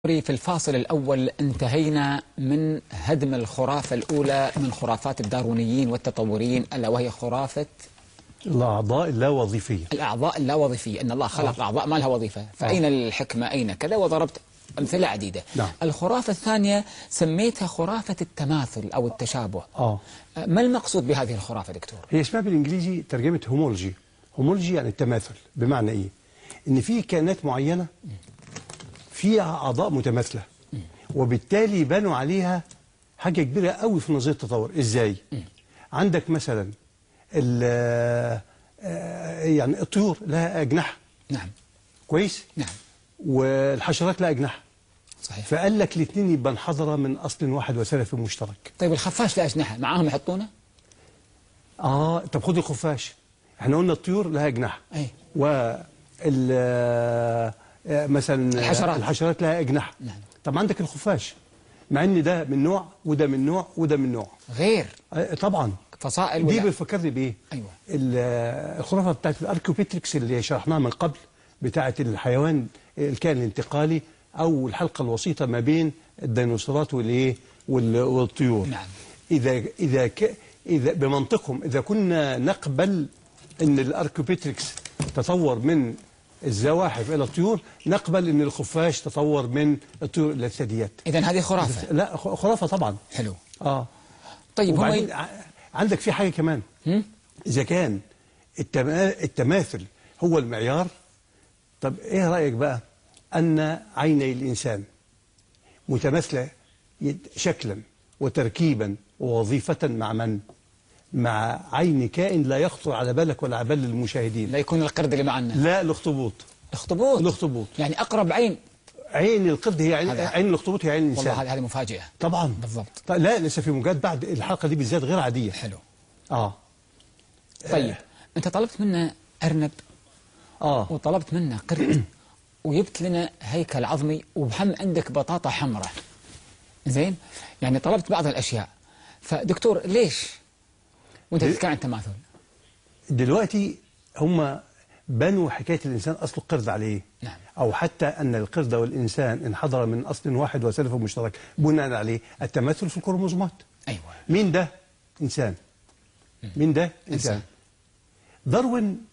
في الفاصل الأول انتهينا من هدم الخرافة الأولى من خرافات الداروينيين والتطوريين ألا وهي خرافة الأعضاء اللاوظيفية الأعضاء اللاوظيفية أن الله خلق آه. أعضاء ما لها وظيفة فأين الحكمة أين كذا وضربت أمثلة عديدة نعم. الخرافة الثانية سميتها خرافة التماثل أو التشابه آه ما المقصود بهذه الخرافة دكتور؟ هي اسمها بالإنجليزي ترجمة هومولوجي هومولوجي يعني التماثل بمعنى إيه؟ إن في كائنات معينة فيها أعضاء متماثلة وبالتالي بنوا عليها حاجة كبيرة قوي في نظرية التطور إزاي؟ عندك مثلا ال- آه، يعني الطيور لها أجنحة نعم كويس؟ نعم والحشرات لها أجنحة صحيح فقال لك الاثنين يبقى انحدر من أصل واحد وسلف مشترك طيب الخفاش له أجنحة معاهم يحطونه؟ اه طب خد الخفاش احنا قلنا الطيور لها اجنحه أي. و ال- آه، مثلا الحشرات. الحشرات لها اجنحه نعم. طب عندك الخفاش مع ان ده من نوع وده من نوع وده من نوع غير آه، طبعا فصائل دي ولا بتفكرني بايه أيوة. ال- آه، الخرافه بتاعت الاركيوبيتريكس اللي شرحناها من قبل بتاعت الحيوان الكائن الانتقالي او الحلقه الوسيطه ما بين الديناصورات والايه وال- والطيور نعم. اذا اذا ك اذا بمنطقهم اذا كنا نقبل ان الاركيوبيتريكس تطور من الزواحف الى الطيور نقبل ان الخفاش تطور من الطيور الى الثدييات إذا هذه خرافة لا خ- خرافه طبعا حلو اه طيب هم وبعدين ع- عندك في حاجه كمان هم؟ اذا كان التما- التماثل هو المعيار طب ايه رايك بقى ان عيني الانسان متماثله يد- شكلا وتركيبا ووظيفه مع من مع عين كائن لا يخطر على بالك ولا على بال المشاهدين لا يكون القرد اللي معنا لا الاخطبوط الاخطبوط الاخطبوط يعني أقرب عين عين القرد هي عين هذا- عين الاخطبوط هي عين والله الانسان هذه هذه مفاجئة طبعا بالضبط طيب لا لسه في مجال بعد الحلقه دي بالذات غير عاديه حلو اه طيب أنت طلبت منا أرنب اه وطلبت منا قرد وجبت لنا هيكل عظمي وهم عندك بطاطا حمراء زين يعني طلبت بعض الأشياء فدكتور ليش وانت ليه؟ تتكلم عن التماثل دلوقتي هم بنوا حكاية الإنسان أصل القرد عليه نعم. أو حتى أن القرد والإنسان انحدر من أصل واحد وسلف مشترك بناء عليه التماثل في الكروموزومات أيوة مين ده؟ إنسان مين ده؟ إنسان, إنسان. داروين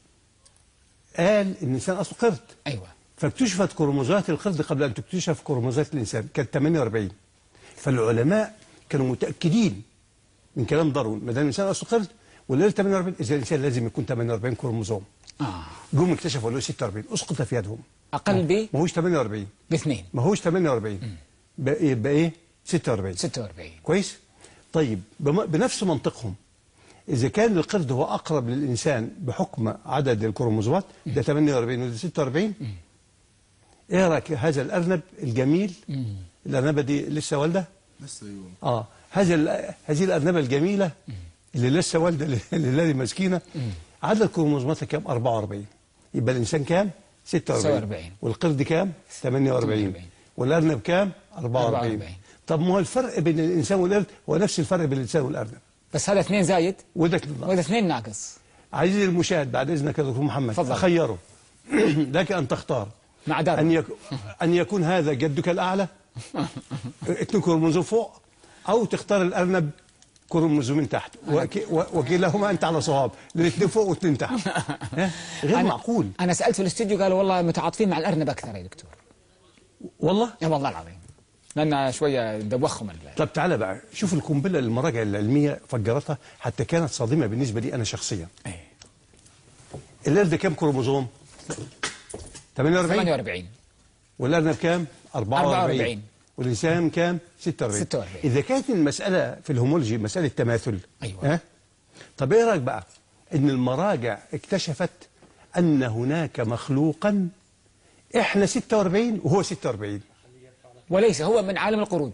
قال إن الإنسان أصله قرد أيوة فاكتشفت كروموزومات القرد قبل أن تكتشف كروموزومات الإنسان كانت 48 فالعلماء كانوا متأكدين من كلام داروين ما دام الإنسان أصله قرد والليل 48 إذا الإنسان لازم يكون 48 كروموزوم آه جم اكتشفوا له 46 اسقط في يدهم أقل ب ما هوش 48 باثنين ما هوش 48 بقى يبقى ايه 46 46 كويس طيب بم- بنفس منطقهم اذا كان القرد هو اقرب للانسان بحكم عدد الكروموزومات ده 48 وده 46 ايه رايك هذا الارنب الجميل الارنبه دي لسه والده لسه يوم اه هذه ال- هذه الارنبه الجميله اللي لسه والده اللي اللي مسكينه عدد كروموزوماتها كام 44 يبقى الانسان كام 46 46. والقرد كام 48 48. والارنب كام 44 44. طب ما هو الفرق بين الانسان والقرد هو نفس الفرق بين الانسان والارنب بس هذا اثنين زايد وده وهذا اثنين ناقص عزيزي المشاهد بعد اذنك يا دكتور محمد تفضل. خيره لك ان تختار مع دار ان يكون ان يكون هذا جدك الاعلى اتنين كروموزوم فوق او تختار الارنب كروموزومين تحت وك- و- وكلاهما انت على صواب الاثنين فوق واثنين تحت ها؟ غير أنا- معقول أنا سألت في الاستوديو قالوا والله متعاطفين مع الأرنب أكثر يا دكتور والله يا والله العظيم لأن شوية دوخهم ال- طب تعالى بقى شوف القنبله اللي المراجع العلميه فجرتها حتى كانت صادمه بالنسبه لي انا شخصيا إيه. القرد كام كروموزوم 48 48 والارنب كام 44 44. والانسان كام 46 46. اذا كانت المساله في الهومولوجي مساله تماثل أيوة. ها طب ايه رايك بقى ان المراجع اكتشفت ان هناك مخلوقا احنا 46 وهو 46 وليس هو من عالم القرود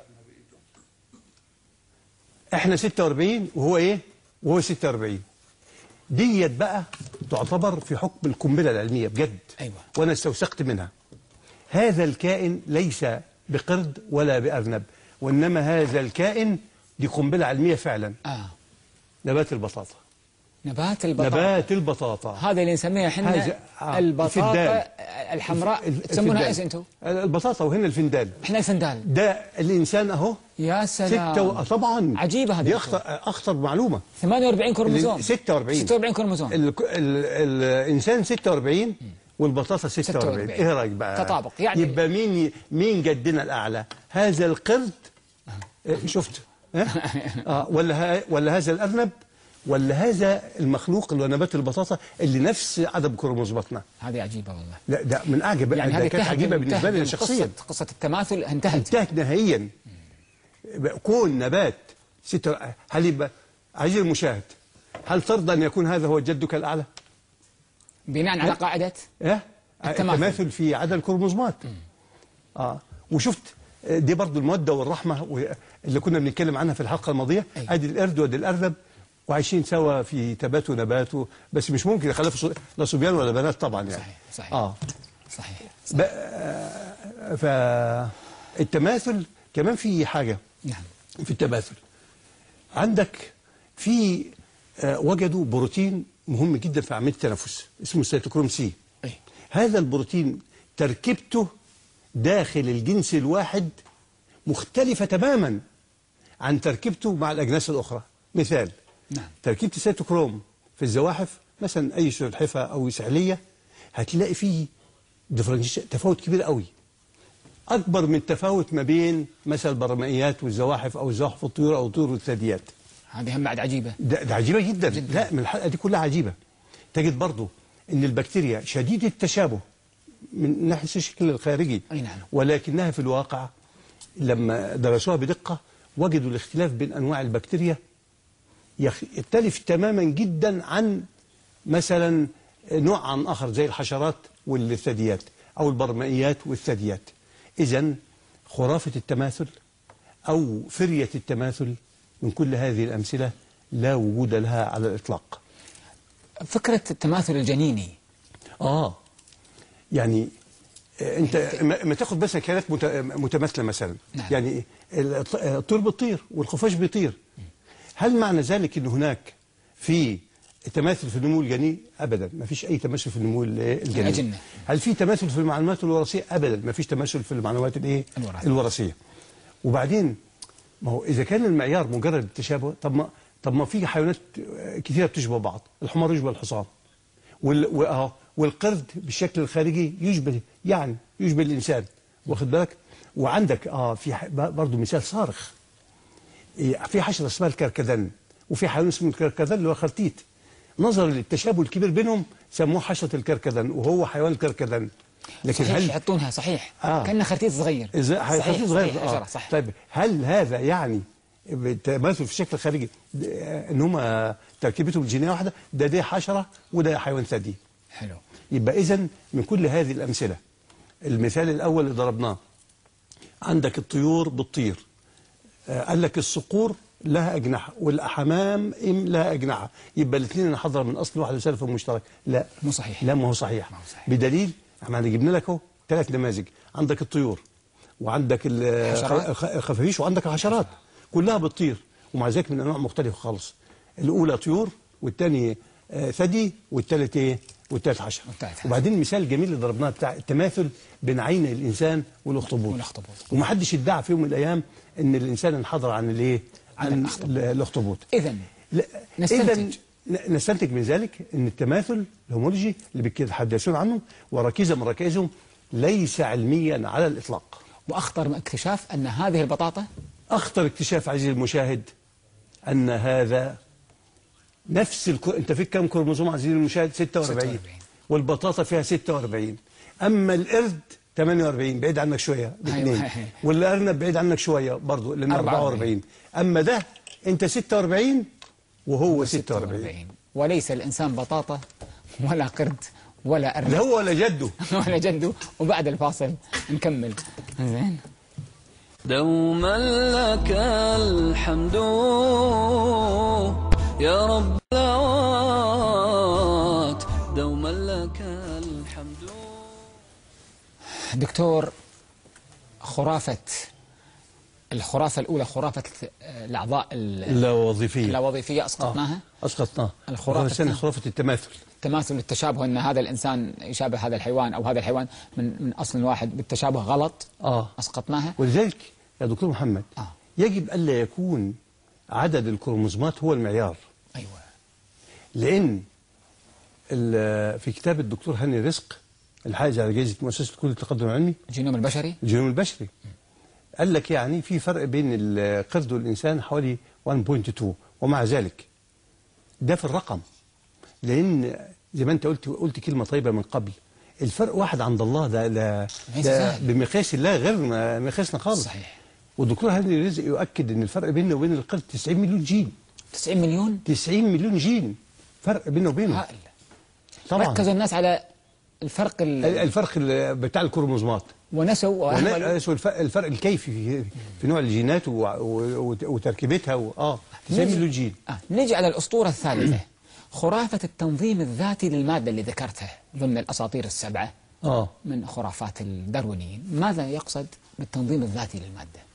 احنا 46 وهو ايه وهو 46 ديت بقى تعتبر في حكم القنبله العلميه بجد أيوة. وانا استوثقت منها هذا الكائن ليس بقرد ولا بارنب وانما هذا الكائن دي قنبله علميه فعلا آه نبات البطاطا نبات البطاطا نبات البطاطا هذا اللي نسميه احنا هذا- آه، البطاطا الفندال. الحمراء الف- تسمونها الفندال. ايش انتم؟ البطاطا وهنا الفندال احنا الفندال ده الانسان اهو يا سلام ستة و... طبعا عجيبة هذه دي اخطر اخطر معلومه 48 كروموزوم اللي- 46 46 كروموزوم ال... ال... الانسان 46 والبطاطا 46 46. ايه رايك بقى تطابق. يعني- يبقى مين ي... مين جدنا الاعلى هذا القرد إيه، شفت ها؟ اه ولا ها... ولا هذا الارنب ولا هذا المخلوق اللي هو نبات البطاطا اللي نفس عدد كروموزوماتنا هذه عجيبه والله لا ده من اعجب يعني ده هذه كانت انتهت عجيبه انتهت بالنسبه لي من شخصيا قصة, قصة التماثل انتهت انتهت نهائيا كون نبات ستة هل يبقى عزيزي المشاهد هل ترضى ان يكون هذا هو جدك الاعلى؟ بناء على قاعدة ايه؟ التماثل. التماثل في عدد الكروموزومات اه وشفت آه، دي برضو الموده والرحمه و- اللي كنا بنتكلم عنها في الحلقه الماضيه أي. ادي القرد وادي الارنب وعايشين سوا في تبات ونبات و- بس مش ممكن يخلفوا ص- لا صبيان ولا بنات طبعا يعني صحيح صحيح اه صحيح ب- آه، فالتماثل كمان في حاجه نعم في التماثل عندك في آه، وجدوا بروتين مهم جدا في عمليه التنفس اسمه السيتوكروم سي أي. هذا البروتين تركيبته داخل الجنس الواحد مختلفة تماما عن تركيبته مع الأجناس الأخرى مثال نعم. تركيبة السيتوكروم في الزواحف مثلا أي سلحفة أو سحلية هتلاقي فيه differentiation- تفاوت كبير قوي أكبر من التفاوت ما بين مثلا البرمائيات والزواحف أو الزواحف والطيور أو الطيور والثدييات هذه هم بعد عجيبة ده, ده عجيبة جدا. جداً. لا من الحلقة دي كلها عجيبة تجد برضو ان البكتيريا شديدة التشابه من ناحية الشكل الخارجي أي نعم. ولكنها في الواقع لما درسوها بدقة وجدوا الاختلاف بين أنواع البكتيريا يخ- يختلف تماما جدا عن مثلا نوع عن آخر زي الحشرات والثدييات أو البرمائيات والثدييات إذا خرافة التماثل أو فرية التماثل من كل هذه الأمثلة لا وجود لها على الإطلاق فكرة التماثل الجنيني آه يعني آه، أنت ما ما تاخد بس كائنات مت- متماثلة مثلا نعم. يعني الط- آه، الطير بتطير والخفاش بيطير هل معنى ذلك أن هناك في تماثل في النمو الجنيني ابدا ما فيش اي تماثل في النمو ال- الجنيني الأجنة. هل في تماثل في المعلومات الوراثيه ابدا ما فيش تماثل في المعلومات الايه الوراثية. الوراثيه وبعدين ما هو اذا كان المعيار مجرد التشابه طب ما طب ما في حيوانات كثيره بتشبه بعض الحمار يشبه الحصان وال وأهو والقرد بالشكل الخارجي يشبه يعني يشبه الانسان واخد بالك وعندك اه في ح- برضه مثال صارخ إيه، في حشره اسمها الكركدن وفي حيوان اسمه الكركدن اللي هو خرتيت نظرا للتشابه الكبير بينهم سموه حشره الكركدن وهو حيوان الكركدن لكن صحيح هل يحطونها صحيح آه. كأنه خرتيت صغير إذا صحيح، حيخفيف صغير صحيح، آه. حشرة، صح طيب هل هذا يعني بالتماثل في الشكل الخارجي آه، ان هم تركيبتهم الجينيه واحده ده ده حشره وده حيوان ثدي حلو يبقى اذا من كل هذه الامثله المثال الاول اللي ضربناه عندك الطيور بتطير آه، قال لك الصقور لها اجنحه والاحمام ام لها اجنحه يبقى الاثنين انحدر من اصل واحد وسلف مشترك لا مو صحيح. لا ما هو صحيح ما هو صحيح. بدليل احنا جبنا لك اهو ثلاث نماذج عندك الطيور وعندك ال- حشرات. الخ- الخفافيش وعندك الحشرات كلها بتطير ومع ذلك من انواع مختلفه خالص الاولى طيور والثاني آه، ثدي والثالث ايه والثالث حشره والثالث حشرة. وبعدين المثال الجميل اللي ضربناه بتاع التماثل بين عين الانسان والاخطبوط والأخطبوط. ومحدش ادعى في يوم من الايام ان الانسان انحدر عن الايه عن الأخطبوط. ال- الاخطبوط إذا لا نستنتج. إذن ن- نستنتج من ذلك ان التماثل الهومولوجي اللي بيتحدثون عنه وركيزه من ركائزهم ليس علميا على الاطلاق وأخطر من اكتشاف أن هذه البطاطا اخطر اكتشاف عزيزي المشاهد ان هذا نفس الكو... انت فيك كم كروموسوم عزيزي المشاهد 46 46. والبطاطا فيها 46 اما القرد 48 بعيد عنك شويه باثنين أيوة. والارنب بعيد عنك شويه برضه لان 44. 44 اما ده انت 46 وهو 46 وليس الإنسان بطاطا ولا قرد ولا لا أرنب هو ولا جده ولا جده وبعد الفاصل نكمل زين دوما لك الحمد يا رب الدعوات دوما لك الحمد دكتور خرافة الخرافة الأولى خرافة آه، الأعضاء ال- اللاوظيفيه اللاوظيفية أسقطناها اسقطناه الخرافة الثانيه الثانية. خرافه التماثل تماثل التشابه أن هذا الإنسان يشابه هذا الحيوان أو هذا الحيوان من, من أصل واحد بالتشابه غلط اه أسقطناها ولذلك يا دكتور محمد آه. يجب الا يكون عدد الكروموزومات هو المعيار أيوة لان ال- في كتاب الدكتور هاني رزق الحائز على جائزه مؤسسه كل التقدم العلمي الجينوم البشري الجينوم البشري قال لك يعني في فرق بين القرد والإنسان حوالي 1.2 ومع ذلك ده في الرقم لأن زي ما أنت قلت قلت كلمة طيبة من قبل الفرق واحد عند الله ده ده, ليس ده سهل. بمقياس الله غير ما- مقياسنا خالص صحيح والدكتور هاني رزق يؤكد ان الفرق بيننا وبين القرد 90 مليون جين 90 مليون 90 مليون جين فرق بيننا وبينه هائل طبعا ركزوا الناس على الفرق ال... الفرق ال- بتاع الكروموزومات ونسوا وأهملوا ونا- الفرق الفرق الكيفي في, في نوع الجينات و- و- وتركيبتها و- اه 90 نجي- مليون جين آه. نجي على الأسطورة الثالثة خرافة التنظيم الذاتي للمادة اللي ذكرتها ضمن الأساطير السبعة اه من خرافات الداروينيين ماذا يقصد بالتنظيم الذاتي للمادة